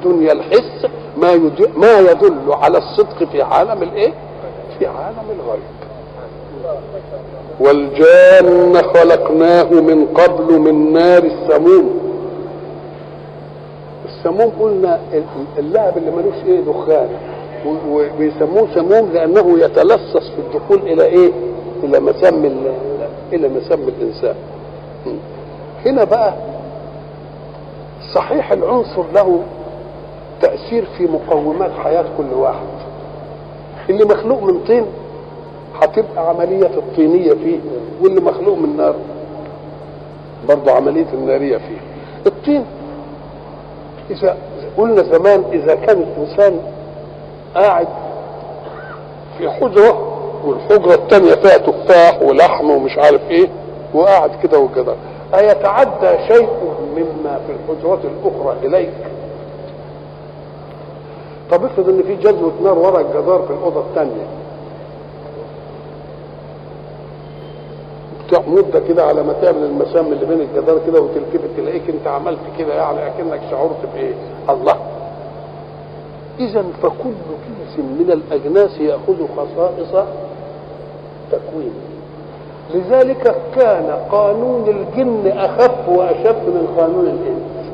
الدنيا الحس ما يد- ما يدل على الصدق في عالم الايه في عالم الغيب والجان خلقناه من قبل من نار السموم السموم قلنا اللعب اللي ملوش ايه دخان و- وبيسموه سموم لانه يتلصص في الدخول الى ايه الى مسام ال- الى مسام الانسان هنا بقى صحيح العنصر له تأثير في مقومات حياة كل واحد اللي مخلوق من طين هتبقى عملية الطينية فيه واللي مخلوق من نار برضه عملية النارية فيه الطين إذا قلنا زمان إذا كان الإنسان قاعد في حجرة والحجرة الثانية فيها تفاح ولحم ومش عارف إيه وقاعد كده وكده أيتعدى شيء مما في الحجرات الأخرى إليك طب افرض ان في جذوة نار ورا الجدار في الأوضة الثانية بتاع مدة كده على ما تعمل المسام اللي بين الجدار كده وتلتفت تلاقيك انت عملت كده يعني اكنك شعرت بايه؟ الله إذا فكل جنس من الأجناس يأخذ خصائص تكوينه لذلك كان قانون الجن أخف وأشد من قانون الإنس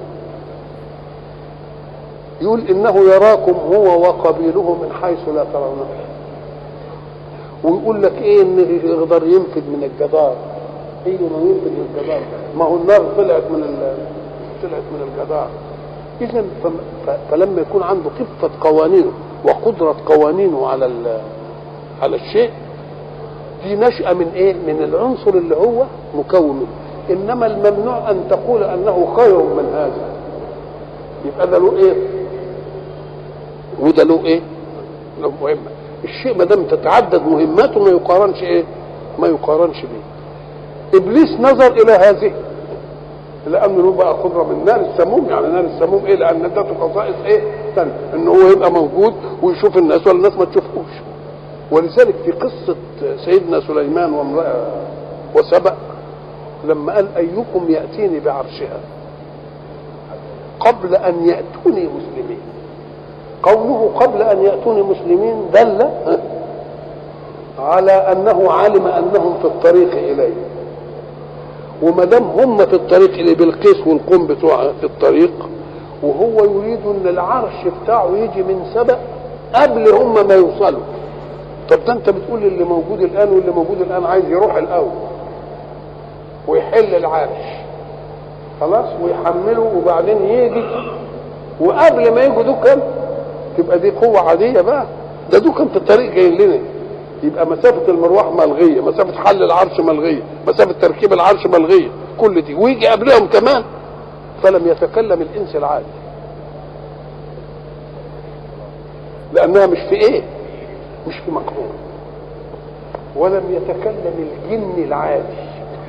يقول إنه يراكم هو وقبيله من حيث لا ترونه ويقول لك ايه ان يقدر ينفذ من الجدار ايه ما ينفذ من الجدار ما هو النار طلعت من ال... طلعت من الجدار اذا فم... ف... فلما يكون عنده خفه قوانينه وقدره قوانينه على ال... على الشيء دي نشأة من ايه؟ من العنصر اللي هو مكون منه انما الممنوع ان تقول انه خير من هذا يبقى ده له ايه؟ وده له ايه؟ له مهمه الشيء ما دام تتعدد مهماته ما يقارنش ايه؟ ما يقارنش بيه. ابليس نظر الى هذه لانه له بقى قدره من نار السموم يعني نار السموم ايه؟ لان ادته خصائص ايه؟ ثانيه ان هو يبقى موجود ويشوف الناس ولا الناس ما تشوفوش. ولذلك في قصه سيدنا سليمان وامراه وسبأ لما قال ايكم ياتيني بعرشها قبل ان ياتوني مسلمين قوله قبل ان ياتوني مسلمين دل على انه علم انهم في الطريق اليه وما دام هم في الطريق اليه بالقيس والقوم بتوع في الطريق وهو يريد ان العرش بتاعه يجي من سبأ قبل هم ما يوصلوا طب ده انت بتقول اللي موجود الان واللي موجود الان عايز يروح الاول ويحل العرش خلاص ويحمله وبعدين يجي وقبل ما يجوا دول تبقى دي قوة عادية بقى ده دول كان في الطريق جايين لنا يبقى مسافة المروح ملغية مسافة حل العرش ملغية مسافة تركيب العرش ملغية كل دي ويجي قبلهم كمان فلم يتكلم الإنس العادي لأنها مش في إيه مش في مقدور ولم يتكلم الجن العادي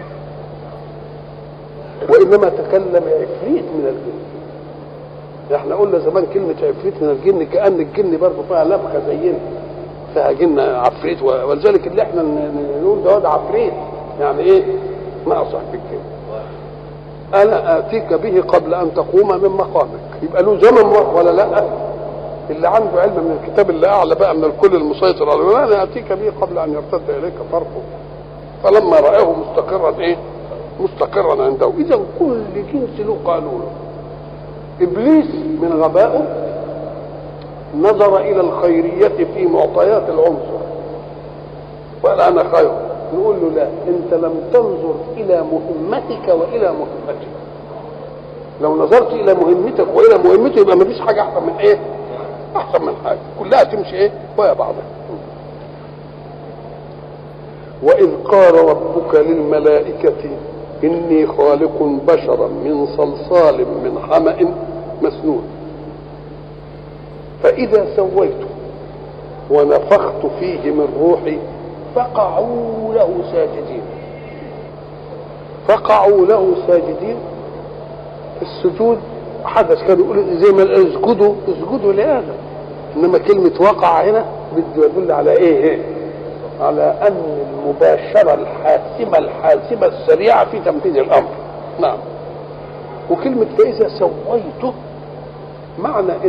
وإنما تكلم عفريت من الجن احنا قلنا زمان كلمة عفريت من الجن كأن الجن برضه فيها لبخة زينا فيها جن عفريت ولذلك اللي احنا نقول ده ده عفريت يعني ايه؟ ما أصح في الجن أنا آتيك به قبل أن تقوم من مقامك يبقى له زمن ولا لا؟ اللي عنده علم من الكتاب اللي أعلى بقى من الكل المسيطر عليه أنا آتيك به قبل أن يرتد إليك طرفه فلما رآه مستقرا إيه؟ مستقرا عنده إذا كل جنس له قانونه ابليس من غبائه نظر الى الخيريه في معطيات العنصر وقال انا خير نقول له لا انت لم تنظر الى مهمتك والى مهمتك لو نظرت الى مهمتك والى مهمته يبقى ما فيش حاجه احسن من ايه احسن من حاجه كلها تمشي ايه ويا بعضها واذ قال ربك للملائكه إني خالق بشرا من صلصال من حمأ مسنون فإذا سويته ونفخت فيه من روحي فقعوا له ساجدين فقعوا له ساجدين السجود حدث كانوا يقولوا زي ما اسجدوا اسجدوا لآدم انما كلمة وقع هنا بده يدل على ايه, إيه؟ على ان المباشره الحاسمه الحاسمه السريعه في تنفيذ الامر نعم وكلمه فاذا سويته معنى